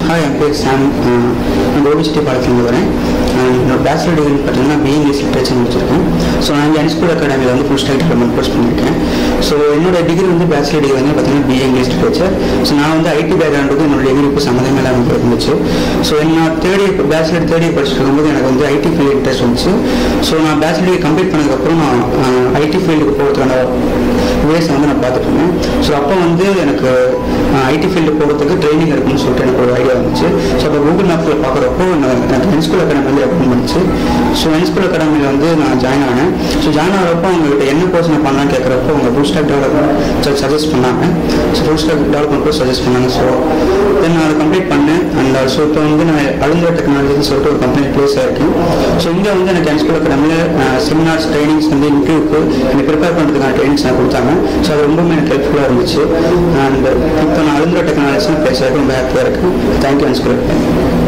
hi என் பேர் சாம் அஹ் நான் கோபிஸ்டி பாலத்துலேருந்து வரேன் அஹ் என்னோட பேச்சுலர் டிகிரி பார்த்தீங்கன்னா பிஏ இங்கிலீஷ் லிட்ரேச்சர் முடிச்சிருக்கேன் ஸோ நான் இங்கே ஸ்கூல் அகாடமியில் வந்து ஃபுல் ஸ்டாக் டெவலப்மெண்ட் கோர்ஸ் பண்ணியிருக்கேன் ஸோ என்னோட டிகிரி வந்து பேச்சுலர் டிகிரி வந்து பார்த்தீங்கன்னா பிஏ இங்கிலீஷ் லிட்ரேச்சர் ஸோ நான் வந்து ஐடி பேக்ரவுண்டுக்கு என்னோட டிகிரிக்கு சம்மந்தமே இல்லாமல் இருந்துச்சு ஸோ நான் third year bachelor third year படிச்சுட்டு இருக்கும்போது எனக்கு வந்து ஐடி ஃபீல்டு இன்ட்ரெஸ்ட் வந்துச்சு ஸோ நான் பேச்சுலர் டிகிரி கம்ப்ளீட் பண்ணதுக்கப்புறம் நான் ஐடி ஃபீல்டுக்கு போகிறதுக்கான வேஸ் வந்து நான் பார்த்துட்டு இருந்தேன் ஸோ அப்போ வந்து எனக்கு ஐடி ஃபீல்டு போகிறதுக்கு ட்ரைனிங் இருக்குன்னு சொல்லிட்டு எனக்கு ஒரு ஐடியா வந்துச்சு ஸோ அப்போ கூகுள் மேப்பில் பார்க்குறப்போ நான் எனக்கு என்ஸ்கூல் அகாடமி வந்து ரெக்கமெண்ட் பண்ணிச்சு ஸோ என்ஸ்கூல் அகாடமியில் வந்து நான் ஜாயின் ஆனேன் ஸோ ஜாயின் ஆகிறப்போ அவங்ககிட்ட என்ன கோர்ஸ் நான் பண்ணலான்னு கேட்குறப்போ அவங்க ஃபுல் ஸ்டாக் டெவலப்மெண்ட் சஜஸ்ட் பண்ணாங்க so full stack development course suggest பண்ணாங்க ஸோ தென் நான் அதை கம்ப்ளீட் பண்ணேன் அண்ட் ஸோ இப்போ வந்து நான் அழுந்த டெக்னாலஜின்னு சொல்லிட்டு ஒரு கம்பெனி ப்ளேஸ் ஆயிருக்கேன் ஸோ இங்கே வந்து எனக்கு என்ஸ்கூல் அகாடமியில் செமினார்ஸ் ட்ரைனிங்ஸ் வந்து இன்டர்வியூக்கு எனக்கு ப்ரிப்பேர் பண்ணுறதுக்கான ட்ரைனிங்ஸ் நான் கொடுத்தாங்க ஸோ அது ரொம்பவுமே எனக்கு ஹெல்ப்ஃபுல்லாக இருந்துச்சு அண்ட் இப்போ நான் அழுந்த டெக்னாலஜின்னு பேசுறதுக்கு ரொம்ப ஹாப்பியாக இருக்கேன் தேங்க்யூ என்ஸ்கூல்